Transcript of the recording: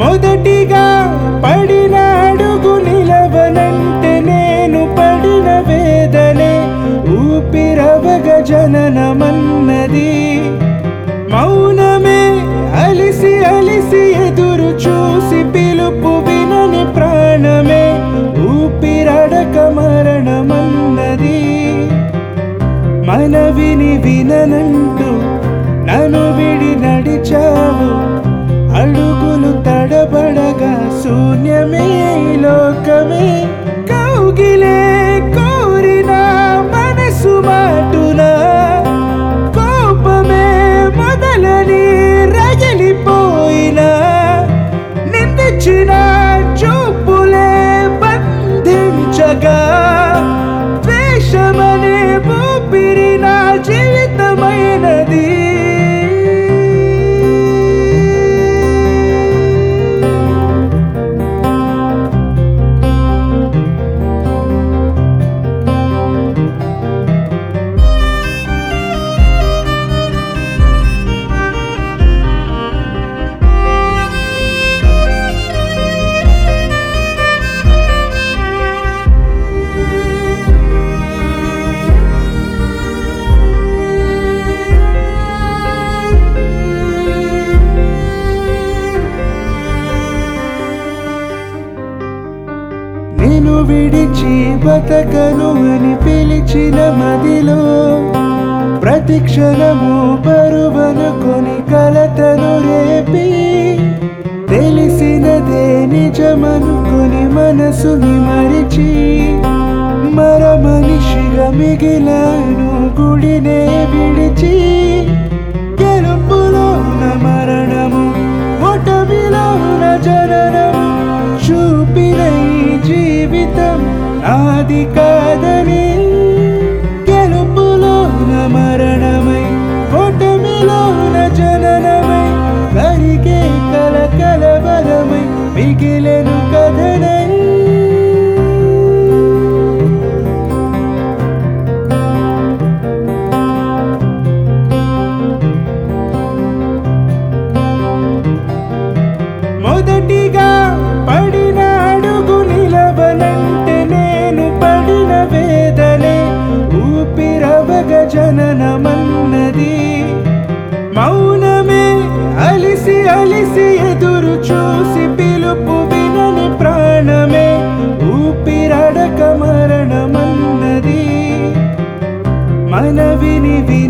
మొదటిగా పడిన అడుగు నిలవనంటే నేను పడిన వేదనే ఊపిరవగ జననమన్నది మౌనమే అలిసి అలిసి ఎదురు చూసి పిలుపు వినని ప్రాణమే ఊపిరడక మరణమన్నది మనవిని విననంటూ నన్ను విడి నడిచావు అడుగులు తడబడగా శూన్యమే ఈ లోకమే కౌగిలే కోరిన మనసు మాటునా కోపమే మొదలని రగిలిపోయిన నిందించిన చూపులే బంధించగా ద్వేషమనే ఊపిరి నా జీవితమైనది నేను విడిచి బతకను అని పిలిచిన మదిలో ప్రతి క్షణము బరువనుకొని కలతను రేపి తెలిసినదే నిజమనుకొని మనసుని మరిచి మర మనిషిగా మిగిలాను గుడినే విడిచి గెలుపులోన మరణము ఓటమిలోన జననము చూపిన ఈ జీవితం నాది కాదని గెలుపులోన మరణమై ఓటమిలోన జననమై కరిగే కల కలవరమై మిగిలెను కథనై మొదటిగా పడిన అడుగు నిలవనంటే నేను పడిన వేదనే ఊపిరవగ జననమన్నది మౌనమే అలిసి అలిసి ఎదురు చూసి పిలుపు వినని ప్రాణమే ఊపిరడక మరణమన్నది మనవిని విని